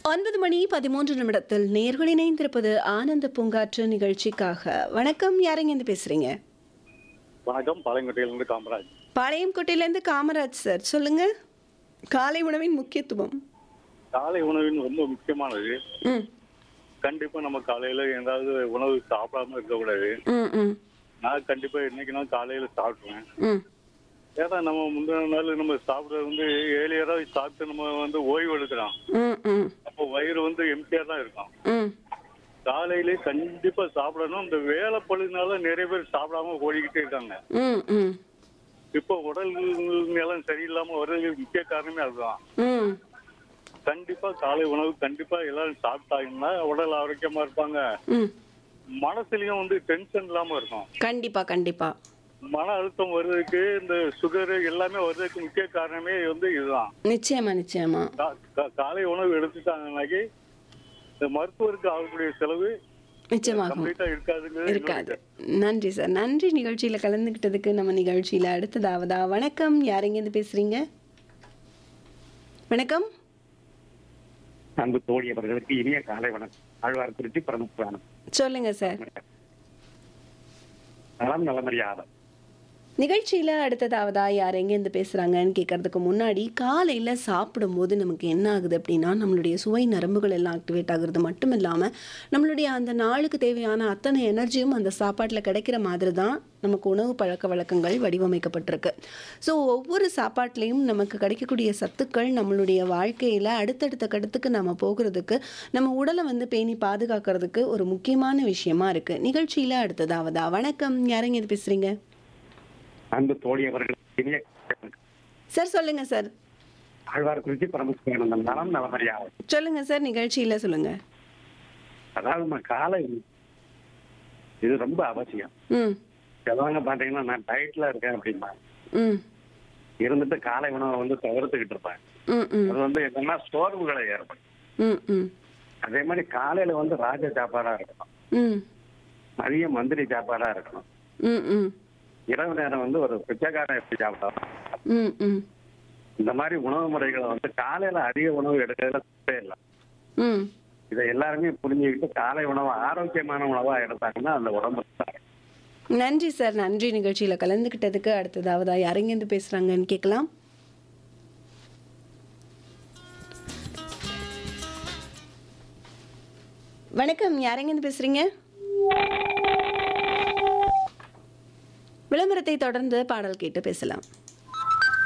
ஒன்பது மணி பதிமூன்று நிமிடத்தில் நேர்கள் இணைந்திருப்பது ஆனந்த பூங்காற்று நிகழ்ச்சிக்காக வணக்கம் யாருங்க இருந்து பேசுறீங்க வணக்கம் பாளையங்கோட்டையிலிருந்து காமராஜ் பாளையங்கோட்டையிலேருந்து காமராஜ் சார் சொல்லுங்க காலை உணவின் முக்கியத்துவம் காலை உணவின் ரொம்ப முக்கியமானது ம் கண்டிப்பா நம்ம காலையில ஏதாவது உணவு சாப்பிடாம இருக்கக்கூடாது ம் ம் நான் கண்டிப்பா இன்னைக்கு நான் காலையில சாப்பிடுவேன் ம் ஏன்னா நம்ம முந்தின நாள் நம்ம சாப்பிடுறது வந்து ஏழியரா சாப்பிட்டு நம்ம வந்து ஓய்வு எடுக்கிறோம் ம் ம் அப்போ வயிறு வந்து எம்டியா தான் இருக்கும் ம் காலையிலே கண்டிப்பா சாப்பிடணும் இந்த வேலை பழுனால நிறைய பேர் சாப்பிடாம ஓடிக்கிட்டே இருக்காங்க ம் ம் இப்போ உடல் நிலம் சரியில்லாம வர்றதுக்கு முக்கிய காரணமே அதுதான் ம் கண்டிப்பா காலை உணவு கண்டிப்பா எல்லாரும் சாப்பிட்டாங்கன்னா உடல் ஆரோக்கியமா இருப்பாங்க ம் மனசுலயும் வந்து டென்ஷன் இல்லாம இருக்கும் கண்டிப்பா கண்டிப்பா மன அழுத்தம் வர்றதுக்கு இந்த சுகர் எல்லாமே வர்றதுக்கு முக்கிய காரணமே வந்து இதுதான் நிச்சயமா நிச்சயமா கா- கா- காலை உணவு எடுத்துட்டாங்கன்னாக்கி இந்த மருத்துவருக்கு ஆகக்கூடிய செலவு நிச்சயமாகும் கம்ப்ளீட்டா இருக்காதுங்கிறது இருக்காது நன்றி சார் நன்றி நிகழ்ச்சியில் கலந்துக்கிட்டதுக்கு நம்ம நிகழ்ச்சியில் அடுத்ததாவதா வணக்கம் யாருங்க இருந்து பேசுறீங்க வணக்கம் அன்பு தோழி அவர்களுக்கு இனிய காலை வணக்கம் ஆழ்வார் குறிச்சி பிரமுఖானம் சொல்லுங்க சார் நலம் நலமறியாத நிகழ்ச்சியில் அடுத்ததாவதா யார் எங்கேருந்து பேசுகிறாங்கன்னு கேட்கறதுக்கு முன்னாடி காலையில் சாப்பிடும்போது நமக்கு என்ன ஆகுது அப்படின்னா நம்மளுடைய சுவை நரம்புகள் எல்லாம் ஆக்டிவேட் ஆகுறது மட்டும் இல்லாமல் நம்மளுடைய அந்த நாளுக்கு தேவையான அத்தனை எனர்ஜியும் அந்த சாப்பாட்டில் கிடைக்கிற மாதிரி தான் நமக்கு உணவு பழக்க வழக்கங்கள் வடிவமைக்கப்பட்டிருக்கு ஸோ ஒவ்வொரு சாப்பாட்லேயும் நமக்கு கிடைக்கக்கூடிய சத்துக்கள் நம்மளுடைய வாழ்க்கையில் அடுத்தடுத்த கட்டத்துக்கு நம்ம போகிறதுக்கு நம்ம உடலை வந்து பேணி பாதுகாக்கிறதுக்கு ஒரு முக்கியமான விஷயமா இருக்குது நிகழ்ச்சியில் அடுத்ததாவதா வணக்கம் யாருங்க இது பேசுகிறீங்க அன்பு தோழி அவர்களுக்கு இனிய காலை வணக்கம். சார் சொல்லுங்க சார் ஆழ்வார் குறிச்சி பிரமுகானந்தம் நலம் நலமறியாத சொல்லுங்க சார் நிகழ்ச்சியில சொல்லுங்க அதாவது நம்ம காலை இது ரொம்ப அவசியம் ம் சிலவங்க பாத்தீங்கன்னா நான் டயட்ல இருக்கேன் அப்படின்னா ம் இருந்துட்டு காலை உணவை வந்து தவிர்த்துக்கிட்டு இருப்பேன் ம் ம் அது வந்து என்னன்னா சோர்வுகளை ஏற்படும் ம் ம் அதே மாதிரி காலையில வந்து ராஜ சாப்பாடா இருக்கணும் ம் மதியம் மந்திரி சாப்பாடா இருக்கணும் ம் ம் இரவு நேரம் வந்து ஒரு பிச்சைக்காரன் எப்படி சாப்பிடலாம் ம் ம் இந்த மாதிரி உணவு முறைகளை வந்து காலையில அதிக உணவு எடுக்கிறதுல தப்பே இல்லை ம் இதை எல்லாருமே புரிஞ்சுக்கிட்டு காலை உணவு ஆரோக்கியமான உணவா எடுத்தாங்கன்னா அந்த உடம்பு நல்லா இருக்கும். நன்றி சார் நன்றி நிகழ்ச்சியில கலந்துக்கிட்டதுக்கு அடுத்ததாவதா யாரெங்கேருந்து பேசுறாங்கன்னு கேட்கலாம் வணக்கம் யாரெங்கேருந்து பேசுறீங்க விளம்பரத்தை தொடர்ந்து பாடல் கேட்டு பேசலாம்